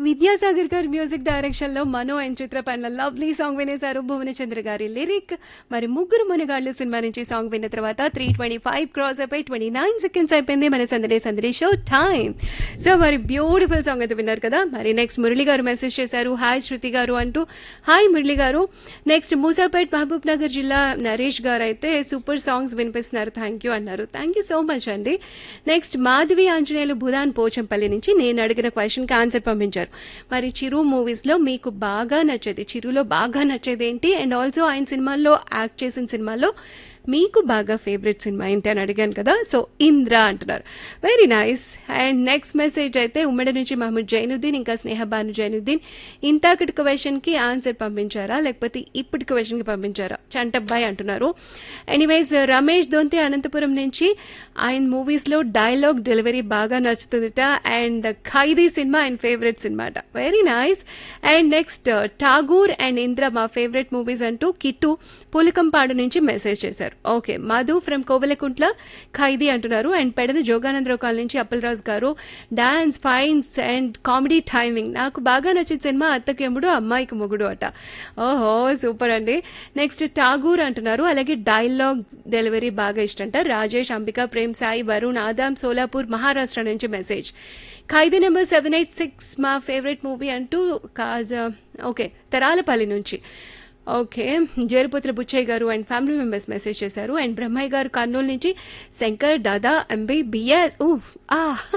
విద్యాసాగర్ గారి music direction లో మనో and చిత్ర పైన లవ్లీ సాంగ్ వినేశారు భువనచంద్ర గారి లిరిక్ మరి ముగ్గురు మునగాళ్ళు సినిమా నుంచి సాంగ్ విన్న తర్వాత త్రీ ట్వంటీ ఫైవ్ క్రాస్ అయిపోయి ట్వంటీ నైన్ సెకండ్స్ అయిపోయింది మన సందడి సందడి షో టైం సో మరి బ్యూటిఫుల్ సాంగ్ అయితే విన్నారు కదా మరి నెక్స్ట్ మురళి గారు మెసేజ్ చేశారు హాయ్ శృతి గారు అంటూ హాయ్ మురళి గారు నెక్స్ట్ మూసాపేట్ మహబూబ్ నగర్ జిల్లా నరేష్ గారు అయితే సూపర్ సాంగ్స్ వినిపిస్తున్నారు థ్యాంక్ యూ అన్నారు థ్యాంక్ యూ సో మచ్ అండి నెక్స్ట్ మాధవి ఆంజనేయులు భూదాన్ పోచంపల్లి నుంచి నేను అడిగిన క్వశ్చన్కి ఆన్సర్ పంపించారు మరి చిరు మూవీస్లో మీకు బాగా నచ్చేది చిరులో బాగా నచ్చేది ఏంటి అండ్ ఆల్సో ఆయన సినిమాల్లో యాక్ట్ చేసిన సినిమాల్లో మీకు బాగా ఫేవరెట్ సినిమా ఏంటి అని అడిగాను కదా సో ఇంద్ర అంటున్నారు very nice and next message అయితే ఉమ్మడి నుంచి మహమ్మద్ జైనుద్దీన్ ఇంకా స్నేహబాను జైనుద్దీన్ ఇంతాకటి క్వశ్చన్కి ఆన్సర్ పంపించారా లేకపోతే ఇప్పటి క్వశ్చన్కి పంపించారా చంటబ్బాయి అంటున్నారు ఎనీవేస్ రమేష్ దొంతి అనంతపురం నుంచి ఆయన మూవీస్లో డైలాగ్ డెలివరీ బాగా నచ్చుతుందిట అండ్ ఖైదీ సినిమా ఆయన ఫేవరెట్ సినిమా అట very nice and next Tagore and Indra మా ఫేవరెట్ మూవీస్ అంటూ కిట్టు పులకంపాడు నుంచి మెసేజ్ చేశారు ఓకే మధు ఫ్రమ్ కోవెలకుంట్ల ఖైదీ అంటున్నారు అండ్ పెడన జోగానందరావు కాల్ నుంచి Appalaraju garu dance fights and comedy timing నాకు బాగా నచ్చిన సినిమా అత్తకి ఎముడు అమ్మాయికి మొగుడు అట ఓహో సూపర్ అండి నెక్స్ట్ ఠాగూర్ అంటున్నారు అలాగే డైలాగ్ డెలివరీ బాగా ఇష్టంట రాజేష్ అంబిక ప్రేమ్ సాయి వరుణ్ ఆదాం సోలాపూర్ మహారాష్ట్ర నుంచి message Khaidi number seven eight six మా ఫేవరెట్ మూవీ అంటూ కాజా ఓకే తెరాలపల్లి నుంచి okay Jeruputra Buchayya garu and family members message చేశారు అండ్ బ్రహ్మయ్య గారు కర్నూలు నుంచి శంకర్ దాదా ఎంబీ బిఎస్ ఊ ఆ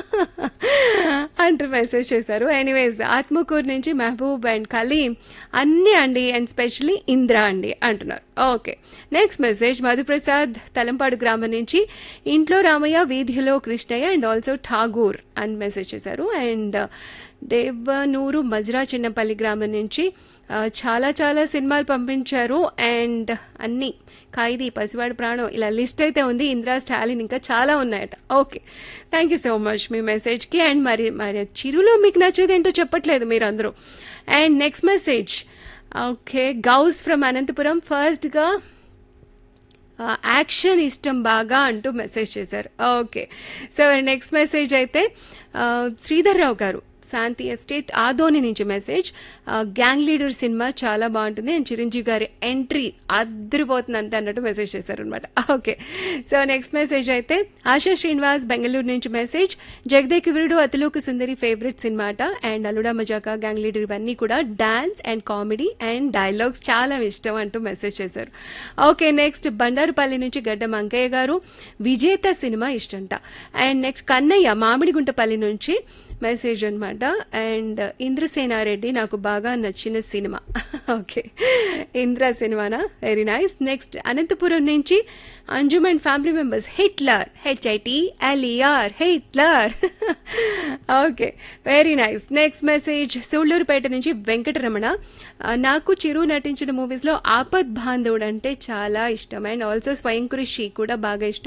అంటూ మెసేజ్ చేశారు ఎనీవేస్ ఆత్మకూరు నుంచి మహబూబ్ అండ్ కలీం అన్నీ అండి అండ్ స్పెషలీ ఇంద్ర అండి అంటున్నారు okay next message Madhuprasad Talampadu గ్రామం నుంచి ఇంట్లో రామయ్య వీధిలో కృష్ణయ్య అండ్ ఆల్సో ఠాగూర్ అని మెసేజ్ చేశారు అండ్ దేవనూరు మజ్రా చిన్నపల్లి గ్రామం నుంచి ఆ, చాలా చాలా సినిమాలు పంపించారు అండ్ అన్ని ఖైదీ పసివాడి ప్రాణం ఇలా లిస్ట్ అయితే ఉంది ఇందిరా స్టాలిన్ ఇంకా చాలా ఉన్నాయట okay thank you so much మీ మెసేజ్కి అండ్ మరి మరి చిరులో మీకు నచ్చేది ఏంటో చెప్పట్లేదు మీరు అందరూ and next message okay Gous from Anantapur ఫస్ట్గా యాక్షన్ ఇష్టం బాగా అంటూ మెసేజ్ చేశారు ఓకే సో నెక్స్ట్ మెసేజ్ అయితే ఆ, శ్రీధర్ రావు గారు శాంతి ఎస్టేట్ ఆదోని నుంచి మెసేజ్ ఆ, గ్యాంగ్ లీడర్ సినిమా చాలా బాగుంటుంది అండ్ చిరంజీవి గారి ఎంట్రీ అద్దరిపోతుంది అంతే అన్నట్టు మెసేజ్ చేశారనమాట ఓకే సో నెక్స్ట్ మెసేజ్ అయితే ఆశా శ్రీనివాస్ బెంగళూరు నుంచి message Jagadek Veerudu Athiloka Sundari favourite cinema అట and Alluda Majaka gang leader ఇవన్నీ కూడా dance and comedy and dialogues చాలా ఇష్టం అంటూ మెసేజ్ చేశారు ఓకే నెక్స్ట్ బండారుపల్లి నుంచి గడ్డ మంకయ్య గారు విజేత సినిమా ఇష్టంట అండ్ నెక్స్ట్ కన్నయ్య మామిడిగుంటపల్లి నుంచి మెసేజ్ అనమాట అండ్ ఇంద్రసేనారెడ్డి నాకు బాగా నచ్చిన సినిమా ఓకే ఇంద్ర సినిమానా వెరీ నైస్ నెక్స్ట్ అనంతపురం నుంచి Anjum and family members Hitler H I T L E R Hitler okay very nice next message Sullurpeta నుంచి వెంకటరమణ ఆ, నాకు చిరు నటించిన మూవీస్లో ఆపద్ బాంధవుడు అంటే చాలా ఇష్టం అండ్ ఆల్సో స్వయం కృషి కూడా బాగా ఇష్టం